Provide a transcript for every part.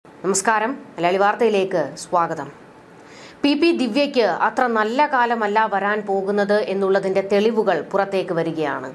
നമസ്കാരം മലയാളി വാർത്തയിലേക്ക് സ്വാഗതം പി പി ദിവ്യയ്ക്ക് അത്ര നല്ല കാലമല്ല വരാൻ പോകുന്നത് എന്നുള്ളതിന്റെ തെളിവുകൾ പുറത്തേക്ക് വരികയാണ്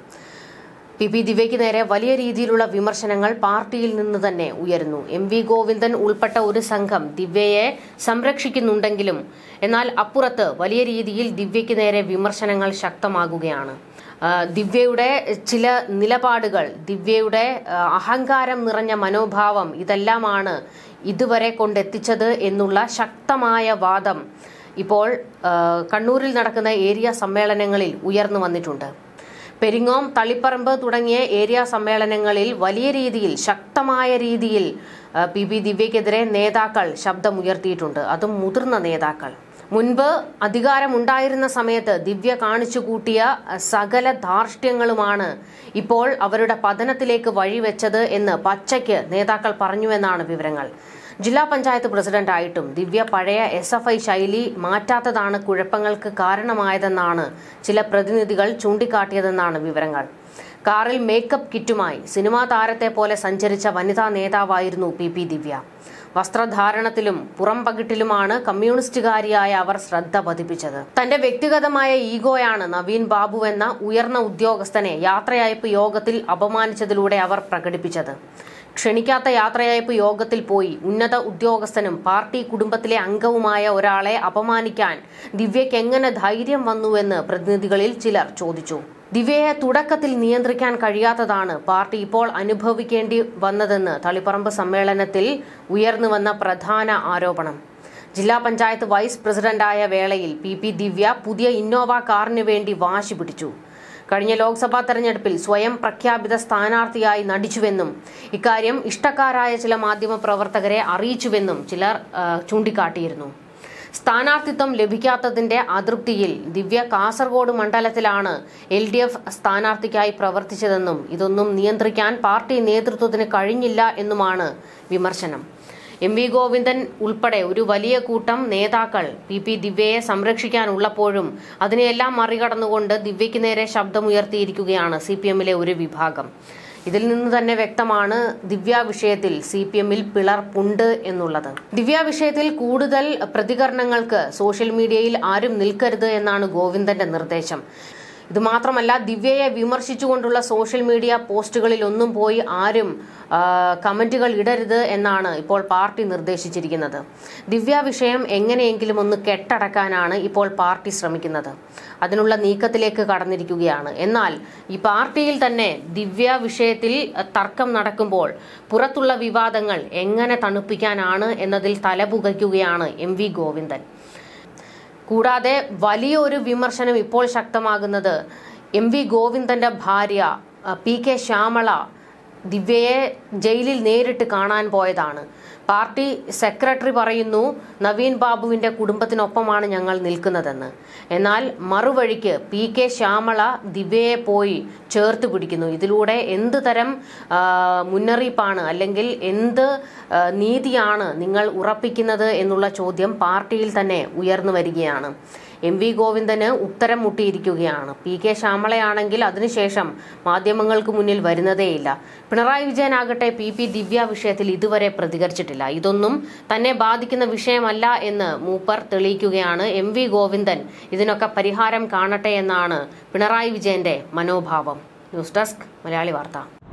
പി പി ദിവ്യയ്ക്ക് നേരെ വലിയ രീതിയിലുള്ള വിമർശനങ്ങൾ പാർട്ടിയിൽ നിന്ന് തന്നെ ഉയരുന്നു എം വി ഗോവിന്ദൻ ഉൾപ്പെട്ട ഒരു സംഘം ദിവ്യയെ സംരക്ഷിക്കുന്നുണ്ടെങ്കിലും എന്നാൽ അപ്പുറത്ത് വലിയ രീതിയിൽ ദിവ്യയ്ക്ക് നേരെ വിമർശനങ്ങൾ ശക്തമാകുകയാണ് ആ, ദിവ്യയുടെ ചില നിലപാടുകൾ ദിവ്യയുടെ ആ, അഹങ്കാരം നിറഞ്ഞ മനോഭാവം ഇതെല്ലാമാണ് ഇതുവരെ കൊണ്ടെത്തിച്ചത് എന്നുള്ള ശക്തമായ വാദം ഇപ്പോൾ ആ, കണ്ണൂരിൽ നടക്കുന്ന ഏരിയ സമ്മേളനങ്ങളിൽ ഉയർന്നു വന്നിട്ടുണ്ട് പെരിങ്ങോം തളിപ്പറമ്പ് തുടങ്ങിയ ഏരിയ സമ്മേളനങ്ങളിൽ വലിയ രീതിയിൽ ശക്തമായ രീതിയിൽ ആ, പി പി ദിവ്യക്കെതിരെ നേതാക്കൾ ശബ്ദമുയർത്തിയിട്ടുണ്ട് അതും മുതിർന്ന നേതാക്കൾ മുൻപ് അധികാരമുണ്ടായിരുന്ന സമയത്ത് ദിവ്യ കാണിച്ചു കൂട്ടിയ ആ, സകല ധാർഷ്ട്യങ്ങളുമാണ് ഇപ്പോൾ അവരുടെ പതനത്തിലേക്ക് വഴിവെച്ചത് എന്ന് പച്ചയ്ക്ക് നേതാക്കൾ പറഞ്ഞുവെന്നാണ് വിവരങ്ങൾ ജില്ലാ പഞ്ചായത്ത് പ്രസിഡന്റായിട്ടും ദിവ്യ പഴയ എസ് എഫ് ഐ ശൈലി മാറ്റാത്തതാണ് കുഴപ്പങ്ങൾക്ക് കാരണമായതെന്നാണ് ചില പ്രതിനിധികൾ ചൂണ്ടിക്കാട്ടിയതെന്നാണ് വിവരങ്ങൾ കാറിൽ മേക്കപ്പ് കിറ്റുമായി സിനിമാ താരത്തെ പോലെ സഞ്ചരിച്ച വനിതാ നേതാവായിരുന്നു പി പി ദിവ്യ വസ്ത്രധാരണത്തിലും പുറംപകിട്ടിലുമാണ് കമ്മ്യൂണിസ്റ്റുകാരിയായ അവർ ശ്രദ്ധ പതിപ്പിച്ചത് തന്റെ വ്യക്തിഗതമായ ഈഗോയാണ് നവീൻ ബാബു എന്ന ഉയർന്ന ഉദ്യോഗസ്ഥനെ യാത്രയയപ്പ് യോഗത്തിൽ അപമാനിച്ചതിലൂടെ അവർ പ്രകടിപ്പിച്ചത് ക്ഷണിക്കാത്ത യാത്രയയപ്പ് യോഗത്തിൽ പോയി ഉന്നത ഉദ്യോഗസ്ഥനും പാർട്ടി കുടുംബത്തിലെ അംഗവുമായ ഒരാളെ അപമാനിക്കാൻ ദിവ്യയ്ക്ക് എങ്ങനെ ധൈര്യം വന്നുവെന്ന് പ്രതിനിധികളിൽ ചിലർ ചോദിച്ചു ദിവ്യയെ തുടക്കത്തിൽ നിയന്ത്രിക്കാൻ കഴിയാത്തതാണ് പാർട്ടി ഇപ്പോൾ അനുഭവിക്കേണ്ടി വന്നതെന്ന് തളിപ്പറമ്പ് സമ്മേളനത്തിൽ ഉയർന്നു വന്ന പ്രധാന ആരോപണം ജില്ലാ പഞ്ചായത്ത് വൈസ് പ്രസിഡന്റായ വേളയിൽ പി പി ദിവ്യ പുതിയ ഇന്നോവ കാറിന് വേണ്ടി വാശി പിടിച്ചു കഴിഞ്ഞ ലോക്സഭാ തെരഞ്ഞെടുപ്പിൽ സ്വയം പ്രഖ്യാപിത സ്ഥാനാർത്ഥിയായി നടിച്ചുവെന്നും ഇക്കാര്യം ഇഷ്ടക്കാരായ ചില മാധ്യമ പ്രവർത്തകരെ അറിയിച്ചുവെന്നും ചിലർ ആ, ചൂണ്ടിക്കാട്ടിയിരുന്നു സ്ഥാനാർത്ഥിത്വം ലഭിക്കാത്തതിന്റെ അതൃപ്തിയിൽ ദിവ്യ കാസർഗോഡ് മണ്ഡലത്തിലാണ് എൽ ഡി എഫ് സ്ഥാനാർത്ഥിക്കായി പ്രവർത്തിച്ചതെന്നും ഇതൊന്നും നിയന്ത്രിക്കാൻ പാർട്ടി നേതൃത്വത്തിന് കഴിഞ്ഞില്ല എന്നുമാണ് വിമർശനം എം വി ഗോവിന്ദൻ ഉൾപ്പെടെ ഒരു വലിയ കൂട്ടം നേതാക്കൾ പി പി ദിവ്യയെ സംരക്ഷിക്കാനുള്ളപ്പോഴും അതിനെയെല്ലാം മറികടന്നുകൊണ്ട് ദിവ്യയ്ക്ക് നേരെ ശബ്ദമുയർത്തിയിരിക്കുകയാണ് സി പി എമ്മിലെ ഒരു വിഭാഗം ഇതിൽ നിന്ന് തന്നെ വ്യക്തമാണ് ദിവ്യ വിഷയത്തിൽ സി പി എമ്മിൽ പിളർപ്പുണ്ട് എന്നുള്ളത് ദിവ്യ വിഷയത്തിൽ കൂടുതൽ പ്രതികരണങ്ങൾക്ക് സോഷ്യൽ മീഡിയയിൽ ആരും നിൽക്കരുത് എന്നാണ് ഗോവിന്ദന്റെ നിർദ്ദേശം ഇത് മാത്രമല്ല ദിവ്യയെ വിമർശിച്ചുകൊണ്ടുള്ള സോഷ്യൽ മീഡിയ പോസ്റ്റുകളിൽ ഒന്നും പോയി ആരും ആ, കമന്റുകൾ ഇടരുത് എന്നാണ് ഇപ്പോൾ പാർട്ടി നിർദ്ദേശിച്ചിരിക്കുന്നത് ദിവ്യ വിഷയം എങ്ങനെയെങ്കിലും ഒന്ന് കെട്ടടക്കാനാണ് ഇപ്പോൾ പാർട്ടി ശ്രമിക്കുന്നത് അതിനുള്ള നീക്കത്തിലേക്ക് കടന്നിരിക്കുകയാണ് എന്നാൽ ഈ പാർട്ടിയിൽ തന്നെ ദിവ്യ വിഷയത്തിൽ തർക്കം നടക്കുമ്പോൾ പുറത്തുള്ള വിവാദങ്ങൾ എങ്ങനെ തണുപ്പിക്കാനാണ് എന്നതിൽ തലപുകയ്ക്കുകയാണ് എം വി ഗോവിന്ദൻ കൂടാതെ വലിയൊരു വിമർശനം ഇപ്പോൾ ശക്തമാകുന്നത് എം വി ഗോവിന്ദന്റെ ഭാര്യ അഹ്, പി കെ ശ്യാമള ദിവ്യയെ ജയിലിൽ നേരിട്ട് കാണാൻ പോയതാണ് പാർട്ടി സെക്രട്ടറി പറയുന്നു നവീൻ ബാബുവിന്റെ കുടുംബത്തിനൊപ്പമാണ് ഞങ്ങൾ നിൽക്കുന്നതെന്ന് എന്നാൽ മറുവഴിക്ക് പി കെ ശ്യാമള ദിവ്യയെ പോയി ചേർത്ത് പിടിക്കുന്നു ഇതിലൂടെ എന്ത് തരം ആ, മുന്നറിയിപ്പാണ് അല്ലെങ്കിൽ എന്ത് ആ, നീതിയാണ് നിങ്ങൾ ഉറപ്പിക്കുന്നത് എന്നുള്ള ചോദ്യം പാർട്ടിയിൽ തന്നെ ഉയർന്നു വരികയാണ് എം വി ഗോവിന്ദന് ഉത്തരം മുട്ടിയിരിക്കുകയാണ് പി കെ ശ്യാമളയാണെങ്കിൽ അതിനുശേഷം മാധ്യമങ്ങൾക്ക് മുന്നിൽ വരുന്നതേയില്ല പിണറായി വിജയനാകട്ടെ പി പി ദിവ്യ വിഷയത്തിൽ ഇതുവരെ പ്രതികരിച്ചിട്ടില്ല ഇതൊന്നും തന്നെ ബാധിക്കുന്ന വിഷയമല്ല എന്ന് മൂപ്പർ തെളിയിക്കുകയാണ് എം വി ഗോവിന്ദൻ ഇതിനൊക്കെ പരിഹാരം കാണട്ടെ എന്നാണ് പിണറായി വിജയന്റെ മനോഭാവം ന്യൂസ് ഡെസ്ക് മലയാളി വാർത്ത